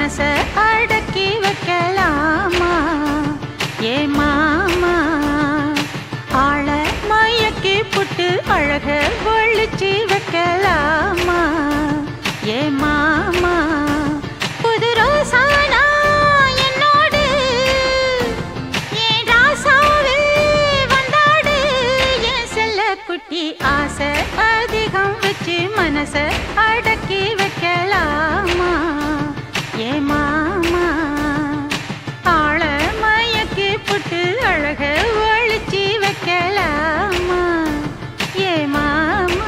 மனச அடக்கி வைக்கலாமா ஏ மாமா ஆள மயக்கி புட்டு அழக ஒழிச்சு வைக்கலாமா ஏ மாமா புது ரோசானா என்னோடு ஏன் ராசாவே வந்தாடு என் செல்ல குட்டி ஆசை அதிகம் வச்சு மனச அடக்கி வைக்கலாமா ஏ மாமா ஆள மயக்கி புட்டு அழக ஒழிச்சு வைக்கலாமா ஏ மாமா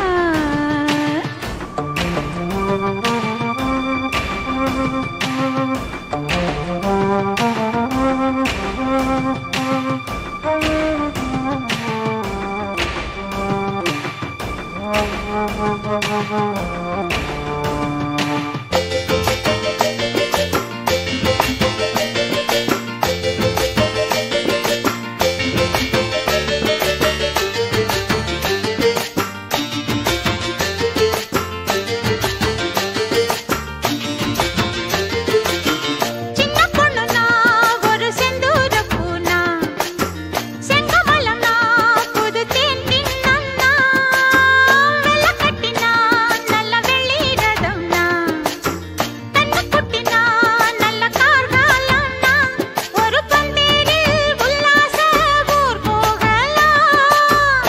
சின்ன பொண்ணுனா ஒரு செந்தூர பூனா செங்கமலம்னா புது தேன் தின்னம்னா வெள்ள கட்டினா நல்ல வெள்ளி ரதம்னா கண்ணு குட்டினா நல்ல கார்காலம்னா ஒரு பந்தேரில் உல்லாச ஊர் போகலாம்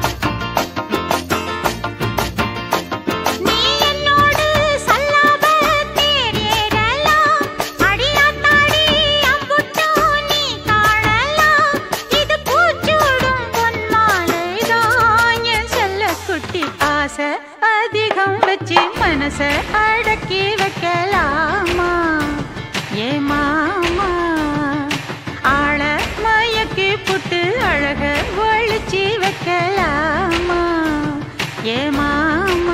நீ என்னோடு சல்லாப தேரேறலாம் அடியாத்தாடி அம்புட்டோ நீ காணலாம் இது பூச்சூடும் பொன்மாலைதான் என் செல்ல குட்டி ஆசை அதிகம் வச்சு மனச அடக்கி வைக்கலாமா ஏ மாமா ஆள மயக்கி புட்டு அழக ஒழிச்சு வைக்கலாமா ஏ மாமா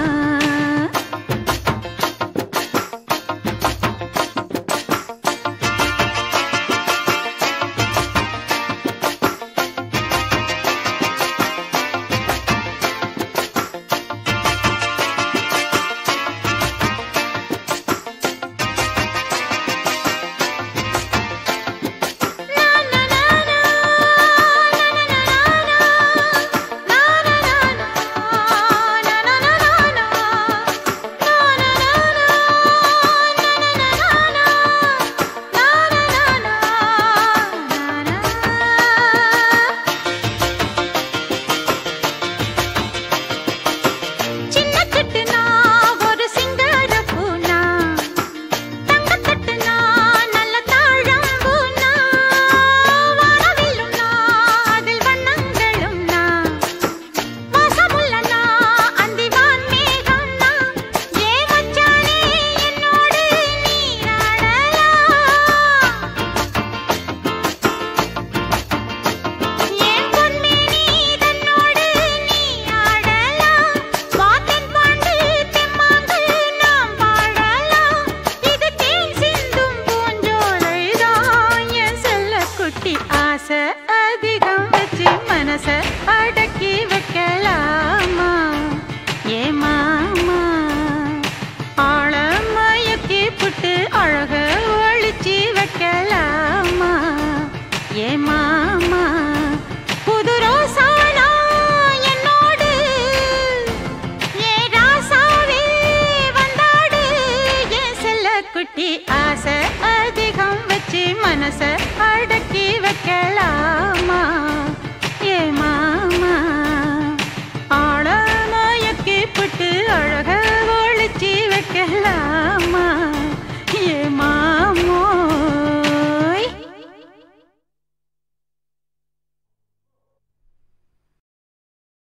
சின்ன சிட்டுனா ஒரு சிங்கார பூனா தங்கத்தட்டுனா நல்ல தாழம்பூனா வானவில்லும்னா அதில் வண்ணங்களும்னா வாசமுள்ளனா அந்திவான் மேகம்னா ஏ மச்சானே என்னோடு நீராடலாம் ஏன் பொன்மேனி தன்னோடு நீ ஆடலாம் வாத்தன் பாண்டு தெம்மாங்கு நாம் பாடலாம் இது தேன் சிந்தும் பூஞ்சோலைதான் என் செல்ல குட்டி ஆசை அதிகம் வச்சு மனச அடக்கி